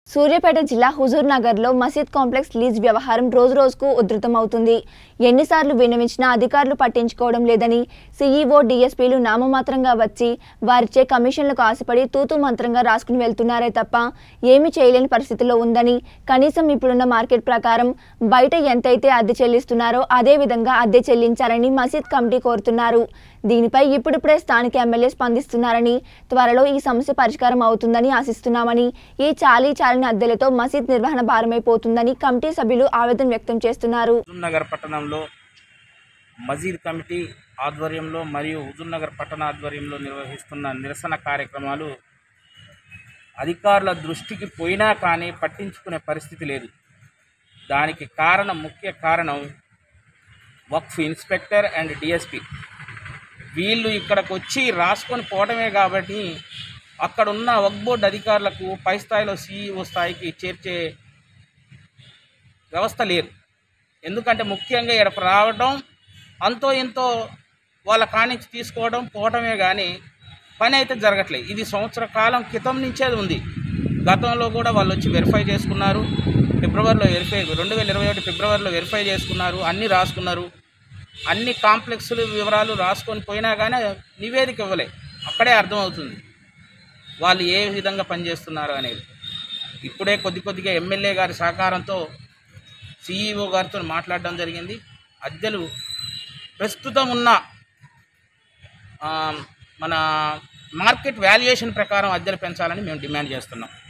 సూర్యాపేట జిల్లా హుజూర్ నగర్లో మసీద్ కాంప్లెక్స్ లీజ్ వ్యవహారం రోజురోజుకు ఉధృతమవుతుంది ఎన్నిసార్లు విన్నవించినా అధికారులు పట్టించుకోవడం లేదని సీఈఓ డీఎస్పీలు నామమాత్రంగా వచ్చి వారిచే కమిషన్లకు ఆశపడి తూతు మంత్రంగా రాసుకుని వెళ్తున్నారే తప్ప ఏమీ చేయలేని పరిస్థితిలో ఉందని కనీసం ఇప్పుడున్న మార్కెట్ ప్రకారం బయట ఎంతైతే అద్దె చెల్లిస్తున్నారో అదే విధంగా అద్దె చెల్లించాలని మసీద్ కమిటీ కోరుతున్నారు దీనిపై ఇప్పుడిప్పుడే స్థానిక ఎమ్మెల్యే స్పందిస్తున్నారని త్వరలో ఈ సమస్య పరిష్కారం అవుతుందని ఆశిస్తున్నామని ఈ చాలీ చాలని అద్దెలతో మసీద్ నిర్వహణ భారమైపోతుందని కమిటీ సభ్యులు ఆవేదన వ్యక్తం చేస్తున్నారు హుజూర్ నగర్ పట్టణంలో మజీద్ కమిటీ ఆధ్వర్యంలో మరియు హుజూర్ నగర్ పట్టణ ఆధ్వర్యంలో నిర్వహిస్తున్న నిరసన కార్యక్రమాలు అధికారుల దృష్టికి పోయినా కానీ పట్టించుకునే పరిస్థితి లేదు దానికి కారణం ముఖ్య కారణం వక్ఫ్ ఇన్స్పెక్టర్ అండ్ డిఎస్పి వీళ్ళు ఇక్కడికి వచ్చి రాసుకొని పోవడమే కాబట్టి అక్కడ ఉన్న వక్ బోర్డు అధికారులకు పై స్థాయిలో సీఈఓ స్థాయికి చేర్చే వ్యవస్థ లేదు ఎందుకంటే ముఖ్యంగా ఇక్కడికి రావడం అంతో ఎంతో వాళ్ళ కానించి తీసుకోవడం పోవడమే కానీ పని అయితే జరగట్లేదు ఇది సంవత్సర కాలం క్రితం నుంచే అది ఉంది గతంలో కూడా వాళ్ళు వచ్చి వెరిఫై చేసుకున్నారు ఫిబ్రవరిలో వెరిఫై రెండు వేల ఇరవై ఒకటి ఫిబ్రవరిలో వెరిఫై చేసుకున్నారు అన్నీ రాసుకున్నారు అన్ని కాంప్లెక్స్లు వివరాలు రాసుకొని పోయినా కానీ నివేదిక ఇవ్వలే అక్కడే అర్థమవుతుంది వాళ్ళు ఏ విధంగా పనిచేస్తున్నారు అనేది ఇప్పుడే కొద్ది కొద్దిగా ఎమ్మెల్యే గారి సహకారంతో సిఈఓ గారితో మాట్లాడడం జరిగింది అద్దెలు ప్రస్తుతం ఉన్న ఆ, మన మార్కెట్ వాల్యుయేషన్ ప్రకారం అద్దెలు పెంచాలని మేము డిమాండ్ చేస్తున్నాం